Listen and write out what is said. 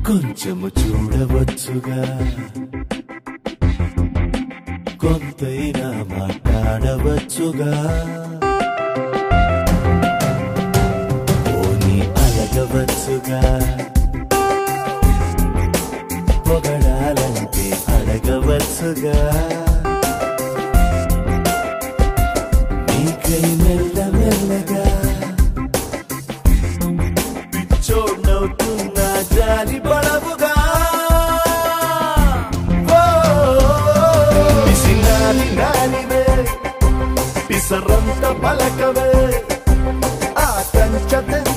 కొంచెము చూడవచ్చుగా కొంతైనా మాట్లాడవచ్చుగా పోనీ అడగవచ్చుగా పొగడాలంటే అడగవచ్చుగా నీకై మెల్ల మెల్లగా పిచ్చోడ్నవుతున్నా జాలి పడవుగా ఓ, పిసినారి నానివే పిసరంత పలకవే ఆ కంచ